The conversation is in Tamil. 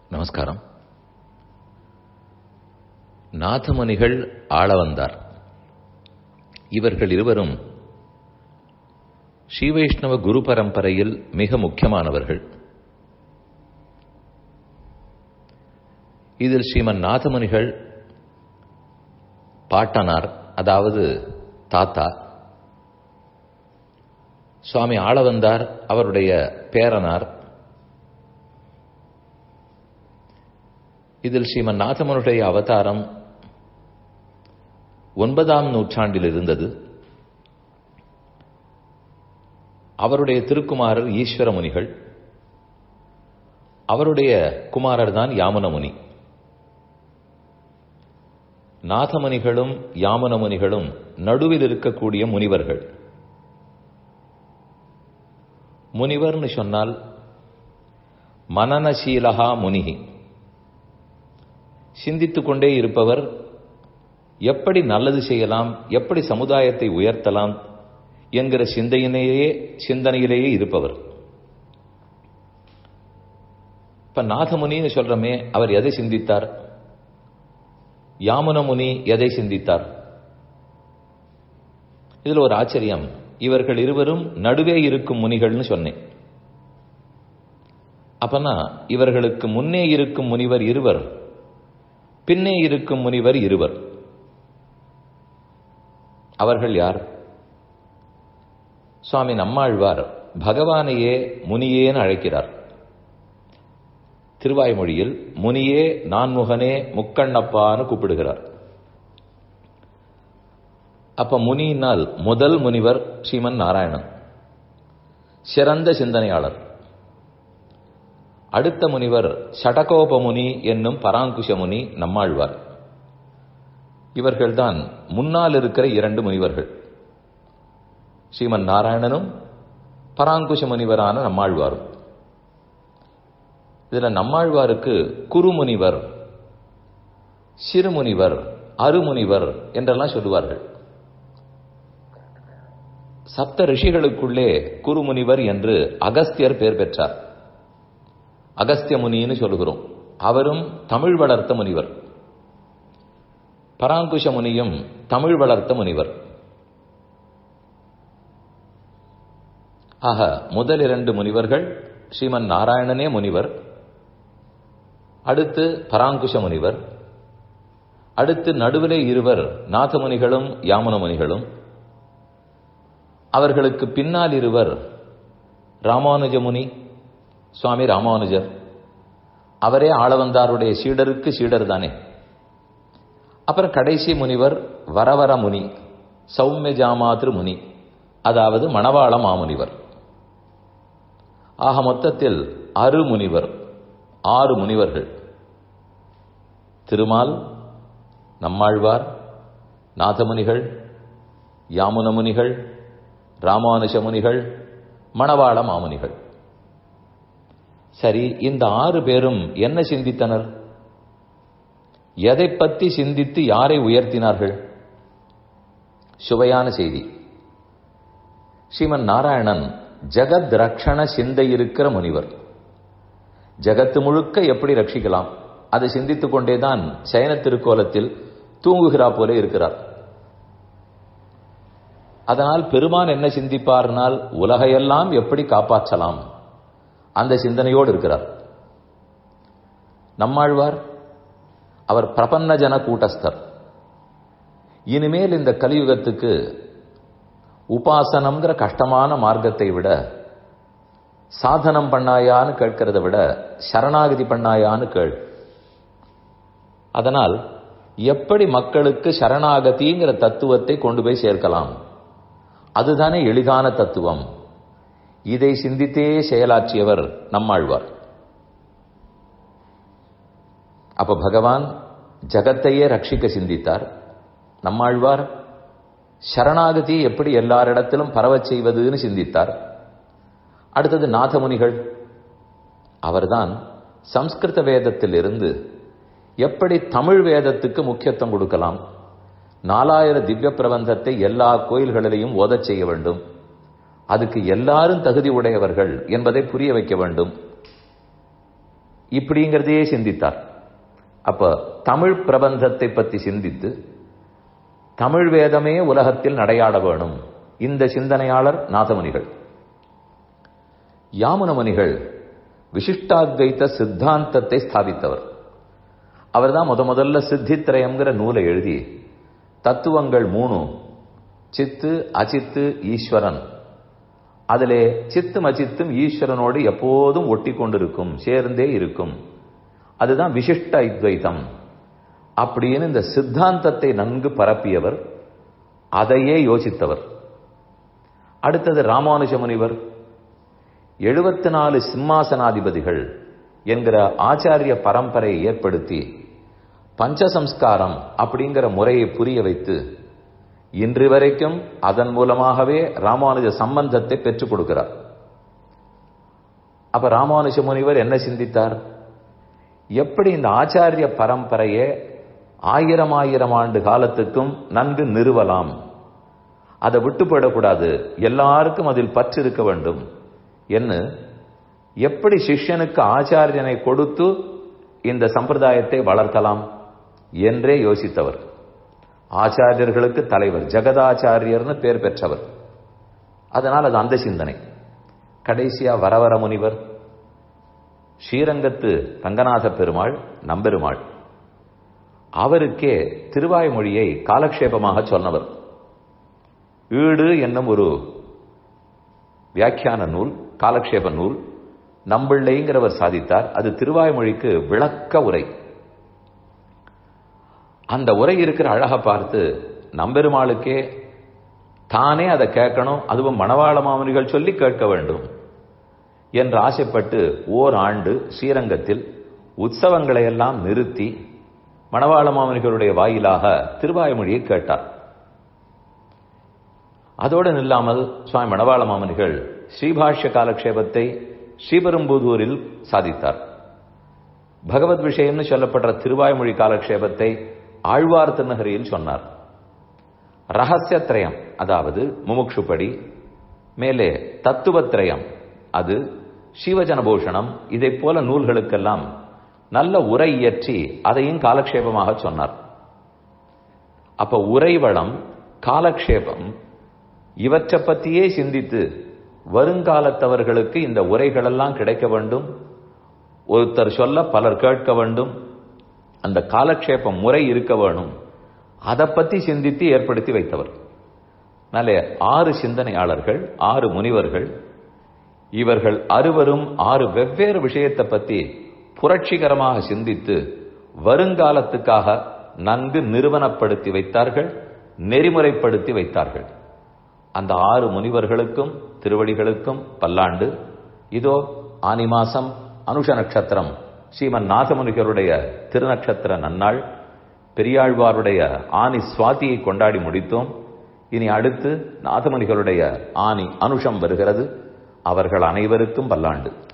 நமஸ்காரம் நாதமணிகள் ஆள வந்தார் இவர்கள் இருவரும் ஸ்ரீவைஷ்ணவ குரு பரம்பரையில் மிக முக்கியமானவர்கள் இதில் ஸ்ரீமன் நாதமணிகள் பாட்டனார் அதாவது தாத்தா சுவாமி ஆளவந்தார் அவருடைய பேரனார் இதில் ஸ்ரீமன் நாதமனுடைய அவதாரம் ஒன்பதாம் நூற்றாண்டில் இருந்தது அவருடைய திருக்குமாரர் ஈஸ்வர முனிகள் அவருடைய குமாரர் தான் யாமுனமுனி நாதமுனிகளும் யாமுனமுனிகளும் நடுவில் இருக்கக்கூடிய முனிவர்கள் முனிவர்னு சொன்னால் மனநசீலகா முனிகி சிந்தித்துக் கொண்டே இருப்பவர் எப்படி நல்லது செய்யலாம் எப்படி சமுதாயத்தை உயர்த்தலாம் என்கிற சிந்தையிலேயே சிந்தனையிலேயே இருப்பவர் இப்ப நாதமுனின்னு சொல்றமே அவர் எதை சிந்தித்தார் யாமுனமுனி எதை சிந்தித்தார் இதுல ஒரு ஆச்சரியம் இவர்கள் இருவரும் நடுவே இருக்கும் முனிகள்னு சொன்னேன் அப்பனா இவர்களுக்கு முன்னே இருக்கும் முனிவர் இருவர் பின்னே இருக்கும் முனிவர் இருவர் அவர்கள் யார் சுவாமி நம்மாழ்வார் பகவானையே முனியேன்னு அழைக்கிறார் திருவாய்மொழியில் முனியே நான்முகனே முக்கண்ணப்பான்னு கூப்பிடுகிறார் அப்ப முனியினால் முதல் முனிவர் ஸ்ரீமன் நாராயணன் சிறந்த சிந்தனையாளர் அடுத்த முனிவர் சடகோபமுனி என்னும் பராங்குஷ முனி நம்மாழ்வார் இவர்கள்தான் முன்னால் இருக்கிற இரண்டு முனிவர்கள் ஸ்ரீமன் நாராயணனும் பராங்குஷ முனிவரான நம்மாழ்வாரும் இதுல நம்மாழ்வாருக்கு குருமுனிவர் சிறுமுனிவர் அருமுனிவர் என்றெல்லாம் சொல்லுவார்கள் சப்த ரிஷிகளுக்குள்ளே குருமுனிவர் என்று அகஸ்தியர் பெயர் பெற்றார் அகஸ்திய முனின்னு சொல்லுகிறோம் அவரும் தமிழ் வளர்த்த முனிவர் பராங்குஷ முனியும் தமிழ் வளர்த்த முனிவர் ஆக முதல் இரண்டு முனிவர்கள் ஸ்ரீமன் நாராயணனே முனிவர் அடுத்து பராங்குஷ முனிவர் அடுத்து நடுவிலே இருவர் நாதமுனிகளும் யாமுன முனிகளும் அவர்களுக்கு பின்னால் இருவர் ராமானுஜ முனி சுவாமி ராமானுஜர் அவரே ஆளவந்தாருடைய சீடருக்கு சீடர் தானே அப்புறம் கடைசி முனிவர் வரவர முனி சௌமிய ஜாமாதிரு முனி அதாவது மணவாள மாமுனிவர் ஆக மொத்தத்தில் அரு முனிவர் ஆறு முனிவர்கள் திருமால் நம்மாழ்வார் நாதமுனிகள் யாமுன முனிகள் ராமானுஷ முனிகள் மணவாள மாமுனிகள் சரி இந்த ஆறு பேரும் என்ன சிந்தித்தனர் எதை பற்றி சிந்தித்து யாரை உயர்த்தினார்கள் சுவையான செய்தி ஸ்ரீமன் நாராயணன் ஜகத் ரக்ஷண சிந்தை இருக்கிற முனிவர் ஜகத்து முழுக்க எப்படி ரட்சிக்கலாம் அதை சிந்தித்துக் கொண்டேதான் சயன திருக்கோலத்தில் தூங்குகிறா போல இருக்கிறார் அதனால் பெருமான் என்ன சிந்திப்பார்னால் உலகையெல்லாம் எப்படி காப்பாற்றலாம் அந்த சிந்தனையோடு இருக்கிறார் நம்மாழ்வார் அவர் பிரபன்ன ஜன கூட்டஸ்தர் இனிமேல் இந்த கலியுகத்துக்கு உபாசனம்ங்கிற கஷ்டமான மார்க்கத்தை விட சாதனம் பண்ணாயான்னு கேட்கிறத விட சரணாகதி பண்ணாயான்னு கேள் அதனால் எப்படி மக்களுக்கு சரணாகதிங்கிற தத்துவத்தை கொண்டு போய் சேர்க்கலாம் அதுதானே எளிதான தத்துவம் இதை சிந்தித்தே செயலாற்றியவர் நம்மாழ்வார் அப்ப பகவான் ஜகத்தையே ரட்சிக்க சிந்தித்தார் நம்மாழ்வார் சரணாகதி எப்படி எல்லாரிடத்திலும் பரவச் செய்வதுன்னு சிந்தித்தார் அடுத்தது நாதமுனிகள் அவர்தான் சம்ஸ்கிருத வேதத்திலிருந்து எப்படி தமிழ் வேதத்துக்கு முக்கியத்துவம் கொடுக்கலாம் நாலாயிரம் திவ்ய பிரபந்தத்தை எல்லா கோயில்களிலையும் ஓதச் செய்ய வேண்டும் அதுக்கு எல்லாரும் தகுதி உடையவர்கள் என்பதை புரிய வைக்க வேண்டும் இப்படிங்கிறதையே சிந்தித்தார் அப்ப தமிழ் பிரபந்தத்தை பற்றி சிந்தித்து தமிழ் வேதமே உலகத்தில் நடையாட வேணும் இந்த சிந்தனையாளர் நாதமுனிகள் யாமுனமுனிகள் விசிஷ்டாத்வைத்த சித்தாந்தத்தை ஸ்தாபித்தவர் அவர்தான் முத முதல்ல சித்தித்திரயம்ங்கிற நூலை எழுதி தத்துவங்கள் மூணு சித்து அச்சித்து ஈஸ்வரன் அதிலே சித்தும் அச்சித்தும் ஈஸ்வரனோடு எப்போதும் ஒட்டி கொண்டிருக்கும் சேர்ந்தே இருக்கும் அதுதான் விசிஷ்ட அத்வைத்தம் அப்படின்னு இந்த சித்தாந்தத்தை நன்கு பரப்பியவர் அதையே யோசித்தவர் அடுத்தது ராமானுஜ முனிவர் எழுபத்தி நாலு சிம்மாசனாதிபதிகள் என்கிற ஆச்சாரிய பரம்பரையை ஏற்படுத்தி பஞ்சசம்ஸ்காரம் அப்படிங்கிற முறையை புரிய வைத்து இன்று வரைக்கும் அதன் மூலமாகவே ராமானுஜ சம்பந்தத்தை பெற்றுக் கொடுக்கிறார் அப்ப ராமானுஜ முனிவர் என்ன சிந்தித்தார் எப்படி இந்த ஆச்சாரிய பரம்பரையை ஆயிரம் ஆயிரம் ஆண்டு காலத்துக்கும் நன்கு நிறுவலாம் அதை விட்டுப்படக்கூடாது எல்லாருக்கும் அதில் பற்று இருக்க வேண்டும் என்று எப்படி சிஷ்யனுக்கு ஆச்சாரியனை கொடுத்து இந்த சம்பிரதாயத்தை வளர்க்கலாம் என்றே யோசித்தவர் ஆச்சாரியர்களுக்கு தலைவர் ஜெகதாச்சாரியர்னு பேர் பெற்றவர் அதனால் அது அந்த சிந்தனை கடைசியா வரவர முனிவர் ஸ்ரீரங்கத்து ரங்கநாத பெருமாள் நம்பெருமாள் அவருக்கே திருவாய்மொழியை காலக்ஷேபமாக சொன்னவர் ஈடு என்னும் ஒரு வியாக்கியான நூல் காலக்ஷேப நூல் நம்பிள்ளைங்கிறவர் சாதித்தார் அது திருவாய்மொழிக்கு விளக்க உரை அந்த உரை இருக்கிற அழக பார்த்து நம்பெருமாளுக்கே தானே அதை கேட்கணும் அதுவும் மணவாள மாமனிகள் சொல்லி கேட்க வேண்டும் என்று ஆசைப்பட்டு ஓர் ஆண்டு ஸ்ரீரங்கத்தில் உற்சவங்களை எல்லாம் நிறுத்தி மணவாள மாமனிகளுடைய வாயிலாக திருவாய்மொழியை கேட்டார் அதோடு நில்லாமல் சுவாமி மணவாள மாமனிகள் ஸ்ரீபாஷ்ய காலக்ஷேபத்தை ஸ்ரீபெரும்புதூரில் சாதித்தார் பகவத் விஷயம்னு சொல்லப்படுற திருவாய்மொழி காலக்ஷேபத்தை ஆழ்வார் திருநகரியில் சொன்னார் ரகசியத்ரயம் அதாவது முமுட்சுப்படி மேலே தத்துவத்ரயம் அது சிவஜனபூஷணம் இதை போல நூல்களுக்கெல்லாம் நல்ல உரை இயற்றி அதையும் காலக்ஷேபமாக சொன்னார் அப்ப உரைவளம் காலக்ஷேபம் இவற்றை பற்றியே சிந்தித்து வருங்காலத்தவர்களுக்கு இந்த உரைகளெல்லாம் கிடைக்க வேண்டும் ஒருத்தர் சொல்ல பலர் கேட்க வேண்டும் அந்த காலக்ஷேப முறை இருக்க வேணும் அதை பத்தி சிந்தித்து ஏற்படுத்தி வைத்தவர் நல்ல ஆறு சிந்தனையாளர்கள் ஆறு முனிவர்கள் இவர்கள் அறுவரும் ஆறு வெவ்வேறு விஷயத்தை பத்தி புரட்சிகரமாக சிந்தித்து வருங்காலத்துக்காக நன்கு நிறுவனப்படுத்தி வைத்தார்கள் நெறிமுறைப்படுத்தி வைத்தார்கள் அந்த ஆறு முனிவர்களுக்கும் திருவடிகளுக்கும் பல்லாண்டு இதோ ஆனி மாசம் அனுஷ நட்சத்திரம் ஸ்ரீமன் நாதமுனிகளுடைய திருநட்சத்திர நன்னாள் பெரியாழ்வாருடைய ஆனி சுவாதியை கொண்டாடி முடித்தோம் இனி அடுத்து நாதமுனிகளுடைய ஆனி அனுஷம் வருகிறது அவர்கள் அனைவருக்கும் பல்லாண்டு